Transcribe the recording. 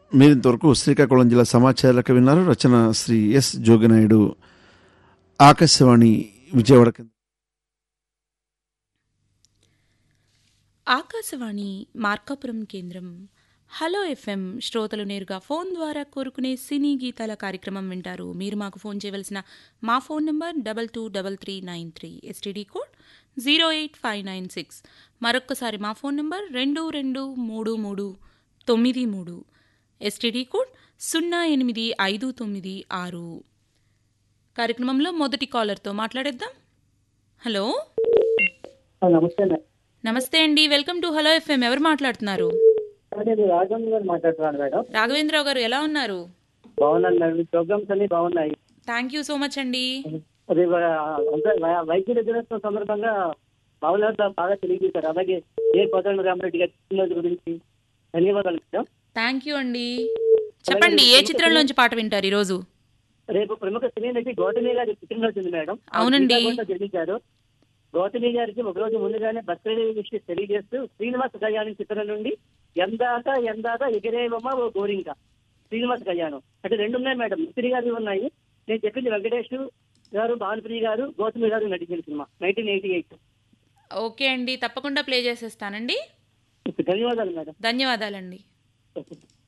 మీరు ఇంతవరకు శ్రీకాకుళం జిల్లా సమాచారాలకు విన్నారు రచన శ్రీ ఎస్ జోగినాయుడు ఆకాశవాణి విజయవాడ కేంద్రం. ఆకాశవాణి మార్కాపురం కేంద్రం హలో ఎఫ్ఎం శ్రోతలు నేరుగా ఫోన్ ద్వారా కోరుకునే సినీ గీతాల కార్యక్రమం వింటారు మీరు మాకు ఫోన్ చేయవలసిన మా phone number double two double three nine three STD code zero eight five nine six మరొక్కసారి మా ఫోన్ నంబర్ రెండు రెండు మూడు మూడు తొమ్మిది మూడు ఎస్టీడీ కోడ్ సున్నా ఎనిమిది ఐదు తొమ్మిది ఆరు కార్యక్రమంలో మొదటి కాలర్తో మాట్లాడేద్దాం హలో నమస్తే మేడం నమస్తే అండి వెల్కమ్ టు హలో ఎఫ్ఎం ఎవరు మాట్లాడుతున్నారు నేను రాఘవేంద్ర గారు మాట్లాడుతున్నాను మేడం రాఘవేంద్రరావు గారు ఎలా ఉన్నారు బాగున్నాను మేడం మీ ప్రోగ్రామ్స్ అన్ని బాగున్నాయి థ్యాంక్ యూ సో మచ్ అండి అది వ- అంటే వై- వైద్యుల దినోత్సవం సందర్భంగా బాగున్నారు బాగా తెలియజేశారు అలాగే ఏ కోదండ రామరెడ్డి గారి పుట్టినరోజు గురించి ధన్యవాదాలు మేడం థ్యాంక్ యూ అండి చెప్పండి ఏ చిత్రంలోంచి పాట వింటారు ఈరోజు రేపు ప్రముఖ సినీ నటి గౌతమి గారి పుట్టినరోజు ఉంది మేడం అవునండి. శ్రీకాకుళంలో జన్మించారు గౌతమి గారికి ఒక రోజు ముందుగానే బర్త్డే విషయం తెలియజేస్తూ శ్రీనివాస కళ్యాణం చిత్రం నుండి ఎందాక ఎందాక ఎగిరేవమ్మ ఓ గోరింక శ్రీనివాస కళ్యాణం అంటే రెండు ఉన్నాయి మేడం మిస్త్రి గారి ఉన్నాయి నేను చెప్పింది వెంకటేష్ గారు భానుప్రియ గారు గౌతమి గారు నటించిన cinema nineteen eighty eight okay అండి తప్పకుండా ప్లే చేసేస్తానండి ధన్యవాదాలు మేడం ధన్యవాదాలండి